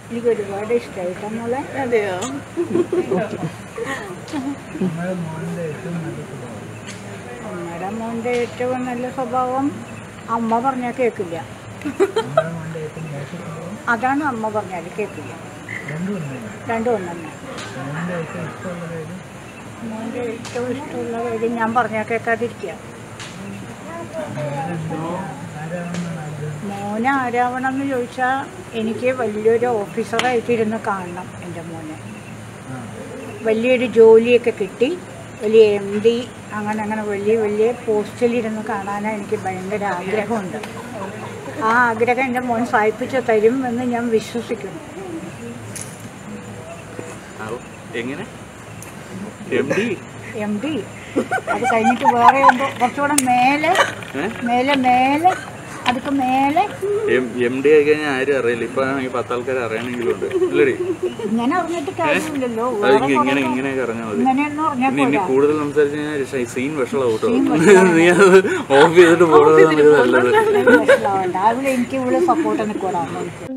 എനിക്ക് ഒരുപാട് ഇഷ്ടമായി നമ്മളെ അതെയോ അമ്മയുടെ മോൻ്റെ ഏറ്റവും നല്ല സ്വഭാവം അമ്മ പറഞ്ഞാൽ കേൾക്കില്ല അതാണ് അമ്മ പറഞ്ഞാൽ കേൾക്കില്ല രണ്ടും ഒന്ന് തന്നെ മോൻ്റെ ഏറ്റവും ഇഷ്ടമുള്ള കാര്യം ഞാൻ പറഞ്ഞാൽ കേൾക്കാതിരിക്കുക മോനെ ആരാവണം എന്ന് ചോദിച്ചാൽ എനിക്ക് വലിയൊരു ഓഫീസറായിട്ടിരുന്ന് കാണണം എൻ്റെ മോനെ വലിയൊരു ജോലിയൊക്കെ കിട്ടി വലിയ എം ഡി അങ്ങനെ അങ്ങനെ വലിയ വലിയ പോസ്റ്റിലിരുന്ന് കാണാൻ എനിക്ക് ഭയങ്കര ആഗ്രഹമുണ്ട് ആ ആഗ്രഹം എൻ്റെ മോൻ സാധിപ്പിച്ച് തരും എന്ന് ഞാൻ വിശ്വസിക്കുന്നു ആവോ, എങ്ങനെ എം ഡി എം ഡി അത് കഴിഞ്ഞിട്ട് വേറെ എന്തോ കുറച്ചുകൂടെ മേലെ മേലെ മേലെ അതൊക്കെ മേലെ എം ഡി ആയി കഴിഞ്ഞാൽ ആരും അറിയില്ല ഇപ്പൊ ആണെങ്കിൽ പത്താൾക്കാർ അറിയണമെങ്കിലും ഉണ്ട് ഇല്ലടി ഇങ്ങനെ അറിഞ്ഞിട്ട് കാര്യമില്ലല്ലോ അത് വേറെ ഇങ്ങ- ഇങ്ങനെ കുറേ- ഇങ്ങനെയൊക്കെ അറിഞ്ഞാൽ മതി ഇങ്ങനെയൊന്നും അറിഞ്ഞാൽ ഇനി ഇനി പോരാ കൂടുതൽ സംസാരിച്ചു കഴിഞ്ഞാൽ സീൻ വഷളാവും കേട്ടോ നീ അത് ഓഫ് ചെയ്തിട്ട് പോകുന്നത് നമുക്ക് നല്ലത് മനസ്സിലാവണ്ട അവിടെ എനിക്ക് ഇവിടെ സപ്പോർട്ട് നിൽക്കൂടാ